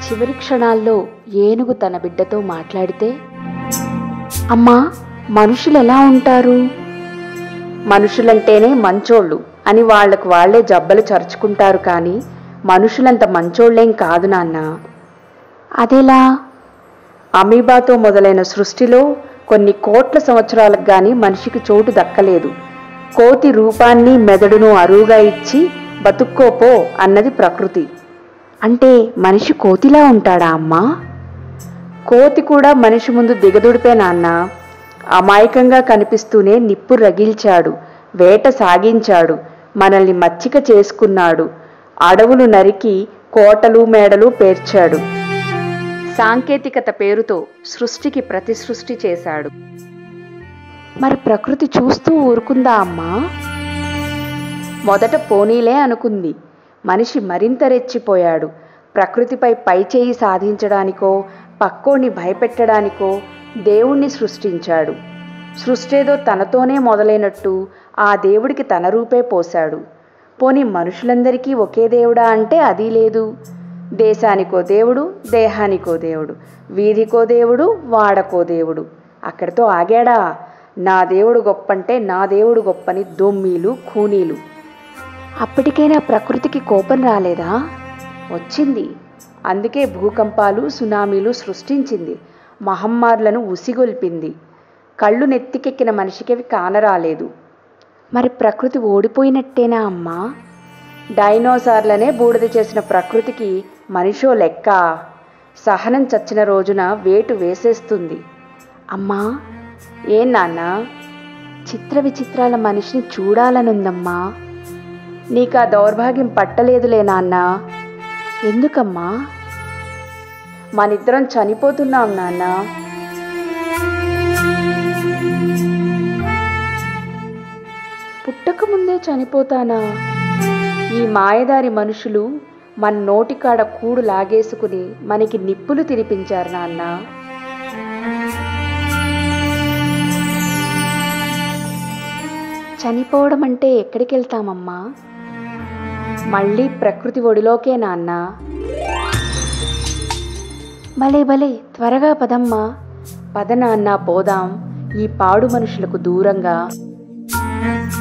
చివరి క్షణాల్లో ఏనుగు తన బిడ్డతో మాట్లాడితే అమ్మా మనుషులు ఎలా ఉంటారు మనుషులంటేనే మంచోళ్ళు అని వాళ్లకు వాళ్లే జబ్బలు చరుచుకుంటారు కానీ మనుషులంత మంచోళ్ళేం కాదు నాన్న అదెలా అమీబాతో మొదలైన సృష్టిలో కొన్ని కోట్ల సంవత్సరాలకు గాని మనిషికి చోటు దక్కలేదు కోతి రూపాన్ని మెదడును అరువుగా ఇచ్చి బతుక్కోపో అన్నది ప్రకృతి అంటే మనిషి కోతిలా ఉంటాడా అమ్మా కోతి కూడా మనిషి ముందు దిగదుడిపే నాన్న అమాయకంగా కనిపిస్తూనే నిప్పు రగిల్చాడు వేట సాగించాడు మనల్ని మచ్చిక చేసుకున్నాడు అడవులు నరికి కోటలు మేడలు పేర్చాడు సాంకేతికత పేరుతో సృష్టికి ప్రతి సృష్టి చేశాడు మరి ప్రకృతి చూస్తూ ఊరుకుందా అమ్మా మొదట పోనీలే అనుకుంది మనిషి మరింత రెచ్చిపోయాడు ప్రకృతిపై పైచేయి సాధించడానికో పక్కోణ్ణి భయపెట్టడానికో దేవుణ్ణి సృష్టించాడు సృష్టేదో తనతోనే మొదలైనట్టు ఆ దేవుడికి తన రూపే పోశాడు పోని మనుషులందరికీ ఒకే దేవుడా అంటే అది లేదు దేశానికో దేవుడు దేహానికో దేవుడు వీధికో దేవుడు వాడకో దేవుడు అక్కడితో ఆగాడా నా దేవుడు గొప్పంటే నా దేవుడు గొప్పని దొమ్మీలు ఖూనీలు అప్పటికైనా ప్రకృతికి కోపం రాలేదా వచ్చింది అందుకే భూకంపాలు సునామీలు సృష్టించింది మహమ్మారులను ఉసిగొల్పింది కళ్ళు నెత్తికెక్కిన మనిషికి అవి కానరాలేదు మరి ప్రకృతి ఓడిపోయినట్టేనా అమ్మా డైనోసార్లనే బూడిద చేసిన ప్రకృతికి మనిషో లెక్క సహనం చచ్చిన రోజున వేటు వేసేస్తుంది అమ్మా ఏం నాన్న చిత్ర విచిత్రాల మనిషిని చూడాలనుందమ్మా నీకు ఆ దౌర్భాగ్యం పట్టలేదులే నాన్న ఎందుకమ్మా మనిద్దరం చనిపోతున్నాం నాన్న పుట్టక ముందే చనిపోతానా ఈ మాయదారి మనుషులు మన నోటికాడ కూడు లాగేసుకుని మనకి నిప్పులు తినిపించారు నాన్న చనిపోవడం అంటే ఎక్కడికి వెళ్తామమ్మా మళ్ళీ ప్రకృతి ఒడిలోకే నాన్న భలే భలే త్వరగా పదమ్మా పద నాన్న పోదాం ఈ పాడు మనుషులకు దూరంగా